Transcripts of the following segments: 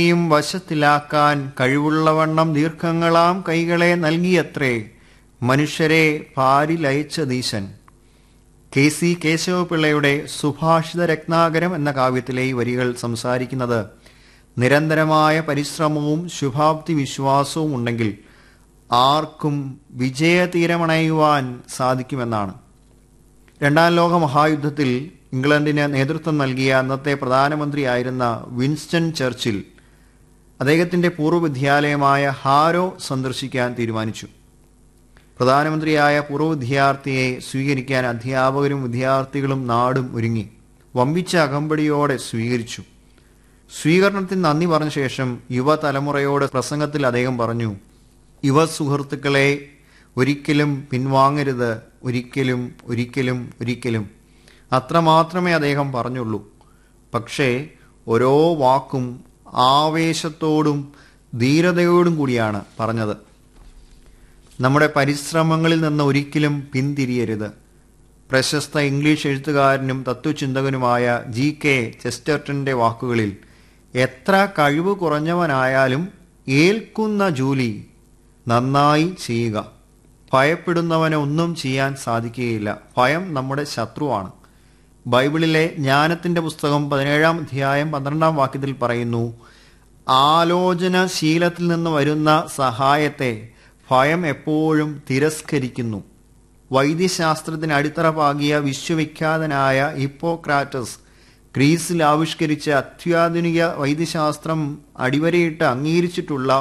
യും വശത്തിലാക്കാൻ കഴിവുള്ളവണ്ണം ദീർഘങ്ങളാം കൈകളെ നൽകിയത്രേ മനുഷ്യരെ പാരിലയച്ച ദീശൻ കെ സി കേശവപിള്ളയുടെ സുഭാഷിത രത്നാകരം എന്ന കാവ്യത്തിലെ ഈ വരികൾ സംസാരിക്കുന്നത് നിരന്തരമായ പരിശ്രമവും ശുഭാപ്തി വിശ്വാസവും ഉണ്ടെങ്കിൽ ആർക്കും വിജയതീരമണയുവാൻ സാധിക്കുമെന്നാണ് രണ്ടാം ലോക മഹായുദ്ധത്തിൽ ഇംഗ്ലണ്ടിന് നേതൃത്വം നൽകിയ അന്നത്തെ പ്രധാനമന്ത്രിയായിരുന്ന വിൻസ്റ്റൺ ചർച്ചിൽ അദ്ദേഹത്തിന്റെ പൂർവ്വ വിദ്യാലയമായ ഹാരോ സന്ദർശിക്കാൻ തീരുമാനിച്ചു പ്രധാനമന്ത്രിയായ പൂർവ്വ വിദ്യാർത്ഥിയെ സ്വീകരിക്കാൻ അധ്യാപകരും വിദ്യാർത്ഥികളും നാടും ഒരുങ്ങി വമ്പിച്ച അകമ്പടിയോടെ സ്വീകരിച്ചു സ്വീകരണത്തിന് നന്ദി പറഞ്ഞ ശേഷം യുവതലമുറയോട് പ്രസംഗത്തിൽ അദ്ദേഹം പറഞ്ഞു യുവ സുഹൃത്തുക്കളെ ഒരിക്കലും പിൻവാങ്ങരുത് ഒരിക്കലും ഒരിക്കലും ഒരിക്കലും അത്രമാത്രമേ അദ്ദേഹം പറഞ്ഞുള്ളൂ പക്ഷേ ഓരോ വാക്കും ആവേശത്തോടും ധീരതയോടും കൂടിയാണ് പറഞ്ഞത് നമ്മുടെ പരിശ്രമങ്ങളിൽ നിന്ന് ഒരിക്കലും പിന്തിരിയരുത് പ്രശസ്ത ഇംഗ്ലീഷ് എഴുത്തുകാരനും തത്വചിന്തകനുമായ ജി കെ ചെസ്റ്റർട്ടന്റെ വാക്കുകളിൽ എത്ര കഴിവ് കുറഞ്ഞവനായാലും ഏൽക്കുന്ന ജോലി നന്നായി ചെയ്യുക ഭയപ്പെടുന്നവനെ ഒന്നും ചെയ്യാൻ സാധിക്കുകയില്ല ഭയം നമ്മുടെ ശത്രുവാണ് ബൈബിളിലെ ജ്ഞാനത്തിന്റെ പുസ്തകം പതിനേഴാം അധ്യായം പന്ത്രണ്ടാം വാക്യത്തിൽ പറയുന്നു ആലോചനശീലത്തിൽ നിന്ന് വരുന്ന സഹായത്തെ ഭയം എപ്പോഴും തിരസ്കരിക്കുന്നു വൈദ്യശാസ്ത്രത്തിന് അടിത്തറ പാകിയ വിശ്വവിഖ്യാതനായ ഹിപ്പോക്രാറ്റസ് ഗ്രീസിൽ ആവിഷ്കരിച്ച അത്യാധുനിക വൈദ്യശാസ്ത്രം അടിവരയിട്ട് അംഗീകരിച്ചിട്ടുള്ള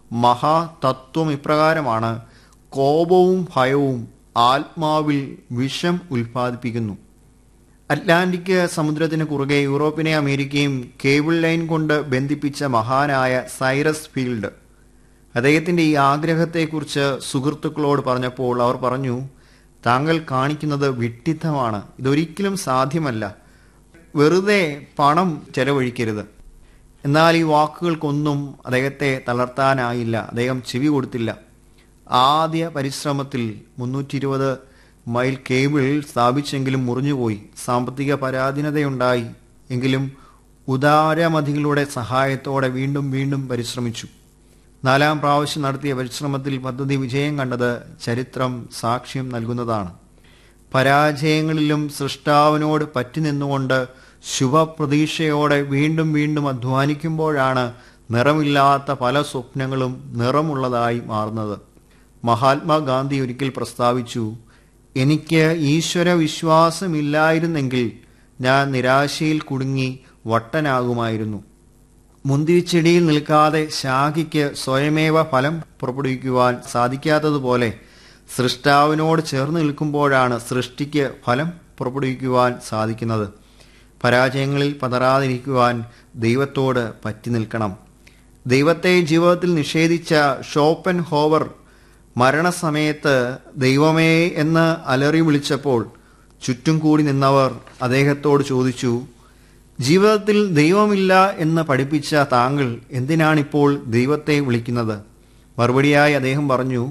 മഹാതത്വം ഇപ്രകാരമാണ് കോപവും ഭയവും ആത്മാവിൽ വിഷം ഉൽപ്പാദിപ്പിക്കുന്നു അറ്റ്ലാന്റിക് സമുദ്രത്തിന് കുറുകെ യൂറോപ്പിനെ അമേരിക്കയും കേബിൾ ലൈൻ കൊണ്ട് ബന്ധിപ്പിച്ച മഹാനായ സൈറസ് ഫീൽഡ് അദ്ദേഹത്തിന്റെ ഈ ആഗ്രഹത്തെക്കുറിച്ച് സുഹൃത്തുക്കളോട് പറഞ്ഞപ്പോൾ അവർ പറഞ്ഞു താങ്കൾ കാണിക്കുന്നത് വിഡ്ഢിത്തമാണ് ഇതൊരിക്കലും സാധ്യമല്ല വെറുതെ പണം ചെലവഴിക്കരുത് എന്നാൽ ഈ വാക്കുകൾക്കൊന്നും അദ്ദേഹത്തെ തളർത്താനായില്ല അദ്ദേഹം ചെവി കൊടുത്തില്ല ആദ്യ പരിശ്രമത്തിൽ മുന്നൂറ്റി ഇരുപത് മൈൽ കേബിൾ സ്ഥാപിച്ചെങ്കിലും മുറിഞ്ഞുപോയി സാമ്പത്തിക പരാധീനതയുണ്ടായി എങ്കിലും ഉദാരമതികളുടെ സഹായത്തോടെ വീണ്ടും വീണ്ടും പരിശ്രമിച്ചു നാലാം പ്രാവശ്യം നടത്തിയ പരിശ്രമത്തിൽ പദ്ധതി വിജയം കണ്ടത് ചരിത്രം സാക്ഷ്യം നൽകുന്നതാണ് പരാജയങ്ങളിലും സൃഷ്ടാവിനോട് പറ്റി നിന്നുകൊണ്ട് ശുഭപ്രതീക്ഷയോടെ വീണ്ടും വീണ്ടും അധ്വാനിക്കുമ്പോഴാണ് നിറമില്ലാത്ത പല സ്വപ്നങ്ങളും നിറമുള്ളതായി മാറുന്നത് മഹാത്മാഗാന്ധി ഒരിക്കൽ പ്രസ്താവിച്ചു എനിക്ക് ഈശ്വര വിശ്വാസമില്ലായിരുന്നെങ്കിൽ ഞാൻ നിരാശയിൽ കുടുങ്ങി വട്ടനാകുമായിരുന്നു മുന്തിരിച്ചെടിയിൽ നിൽക്കാതെ ശാഖയ്ക്ക് സ്വയമേവ ഫലം പുറപ്പെടുവിക്കുവാൻ സാധിക്കാത്തതുപോലെ സൃഷ്ടാവിനോട് ചേർന്ന് നിൽക്കുമ്പോഴാണ് സൃഷ്ടിക്ക് ഫലം പുറപ്പെടുവിക്കുവാൻ സാധിക്കുന്നത് പരാജയങ്ങളിൽ പതറാതിരിക്കുവാൻ ദൈവത്തോട് പറ്റി നിൽക്കണം ദൈവത്തെ ജീവിതത്തിൽ നിഷേധിച്ച ഷോപ്പൻ ഹോവർ മരണസമയത്ത് ദൈവമേ എന്ന് അലറി വിളിച്ചപ്പോൾ ചുറ്റും കൂടി നിന്നവർ അദ്ദേഹത്തോട് ചോദിച്ചു ജീവിതത്തിൽ ദൈവമില്ല എന്ന് പഠിപ്പിച്ച താങ്കൾ എന്തിനാണിപ്പോൾ ദൈവത്തെ വിളിക്കുന്നത് മറുപടിയായി അദ്ദേഹം പറഞ്ഞു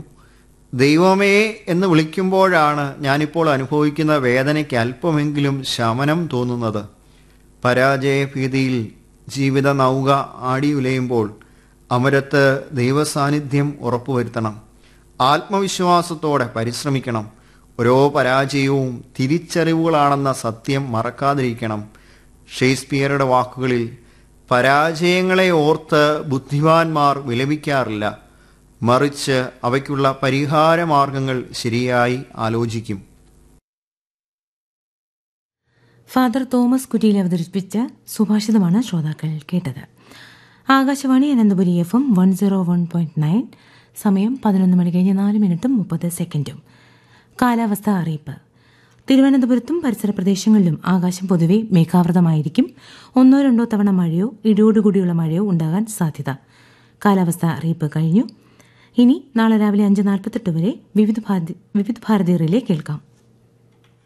ദൈവമേ എന്ന് വിളിക്കുമ്പോഴാണ് ഞാനിപ്പോൾ അനുഭവിക്കുന്ന വേദനയ്ക്ക് അല്പമെങ്കിലും ശമനം തോന്നുന്നത് പരാജയഭീതിയിൽ ജീവിത നൗക ആടിയുലയുമ്പോൾ അമരത്ത് ദൈവസാന്നിധ്യം ഉറപ്പുവരുത്തണം ആത്മവിശ്വാസത്തോടെ പരിശ്രമിക്കണം ഓരോ പരാജയവും തിരിച്ചറിവുകളാണെന്ന സത്യം മറക്കാതിരിക്കണം ഷേക്സ്പിയറുടെ വാക്കുകളിൽ പരാജയങ്ങളെ ഓർത്ത് ബുദ്ധിമാന്മാർ വിലപിക്കാറില്ല മറിച്ച് അവയ്ക്കുള്ള പരിഹാര മാർഗങ്ങൾ ശരിയായി ആലോചിക്കും ഫാദർ തോമസ് കുറ്റിയിൽ അവതരിപ്പിച്ച സുഭാഷിതമാണ് ശ്രോതാക്കൾ കേട്ടത് Akashvani Ananthapuri F M one zero one point nine സമയം പതിനൊന്ന് മണി കഴിഞ്ഞ് നാല് മിനിറ്റും മുപ്പത് സെക്കൻഡും കാലാവസ്ഥ അറിയിപ്പ് തിരുവനന്തപുരത്തും പരിസര പ്രദേശങ്ങളിലും ആകാശം പൊതുവെ മേഘാവൃതമായിരിക്കും ഒന്നോ രണ്ടോ തവണ മഴയോ ഇടിയോടുകൂടിയുള്ള മഴയോ ഉണ്ടാകാൻ സാധ്യത കാലാവസ്ഥ അറിയിപ്പ് കഴിഞ്ഞു ഇനി നാളെ രാവിലെ അഞ്ച് നാൽപ്പത്തെട്ട് വരെ വിവിധ ഭാരതി വിവിധ ഭാരതി റിലേ കേൾക്കാം